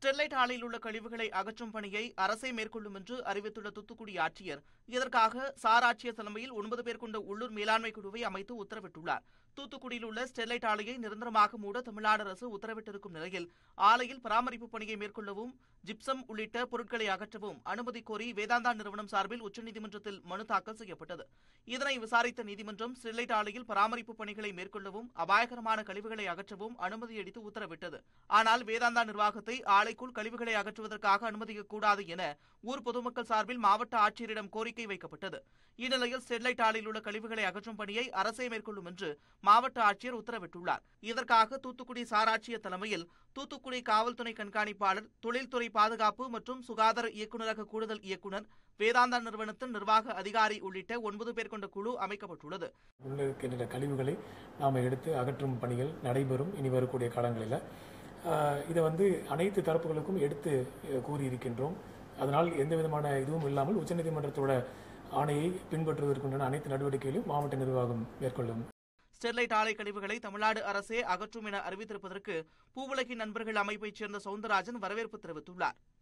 Sterlite ஆலையில் உள்ள கழிவுகளை அகற்றும் பணியை அரசே மேற்கொள்ளும் என்று அறிவித்துள்ள தூத்துக்குடி ஆட்சியர் இதற்காக சார் ஆட்சியர் தலைமையில் ஒன்பது பேர் கொண்ட உள்ளூர் மேலாண்மை குழுவை அமைத்து உத்தரவிட்டுள்ளார் தூத்துக்குடியில் உள்ள ஸ்டெர்லைட் ஆலையை நிரந்தரமாக மூட தமிழ்நாடு அரசு உத்தரவிட்டிருக்கும் நிலையில் ஆலையில் பராமரிப்பு பணியை மேற்கொள்ளவும் ஜிப்சம் உள்ளிட்ட பொருட்களை அகற்றவும் அனுமதி கோரி வேதாந்தா நிறுவனம் சார்பில் உச்சநீதிமன்றத்தில் மனு தாக்கல் செய்யப்பட்டது இதனை விசாரித்த நீதிமன்றம் ஸ்டெர்லைட் ஆலையில் பராமரிப்பு பணிகளை மேற்கொள்ளவும் அபாயகரமான கழிவுகளை அகற்றவும் அனுமதி அளித்து உத்தரவிட்டது ஆனால் வேதாந்தா நிர்வாகத்தை ஆலைக்குள் கழிவுகளை அகற்றுவதற்காக அனுமதிக்கக்கூடாது என ஊர் பொதுமக்கள் சார்பில் மாவட்ட ஆட்சியரிடம் கோரிக்கை வைக்கப்பட்டது இந்நிலையில் ஸ்டெர்லைட் ஆலையில் உள்ள கழிவுகளை அகற்றும் பணியை அரசே மேற்கொள்ளும் என்று மாவட்ட ஆட்சியர் உத்தரவிட்டுள்ளார் இதற்காக தூத்துக்குடி சாராட்சியர் தலைமையில் தூத்துக்குடி காவல்துறை கண்காணிப்பாளர் தொழில்துறை பாதுகாப்பு மற்றும் சுகாதார இயக்குநரக கூடுதல் இயக்குநர் வேதாந்தா நிறுவனத்தின் நிர்வாக அதிகாரி உள்ளிட்ட ஒன்பது பேர் கொண்ட குழு அமைக்கப்பட்டுள்ளது உள்ள இருக்கின்ற கழிவுகளை நாம் எடுத்து அகற்றும் பணிகள் நடைபெறும் இனி வரக்கூடிய காலங்களில் ஆஹ் இதை வந்து அனைத்து தரப்புகளுக்கும் எடுத்து அஹ், கூறியிருக்கின்றோம் அதனால் எந்த விதமான இதுவும் இல்லாமல் உச்சநீதிமன்றத்தோட ஆணையை பின்பற்றுவதற்குண்டான அனைத்து நடவடிக்கைகளையும் மாவட்ட நிர்வாகம் மேற்கொள்ளும் ஸ்டெர்லைட் ஆலை கழிவுகளை தமிழ்நாடு அரசே அகற்றும் என அறிவித்திருப்பதற்கு பூவுலகின் நண்பர்கள் அமைப்பைச் சேர்ந்த சவுந்தரராஜன் வரவேற்பு தெரிவித்துள்ளார்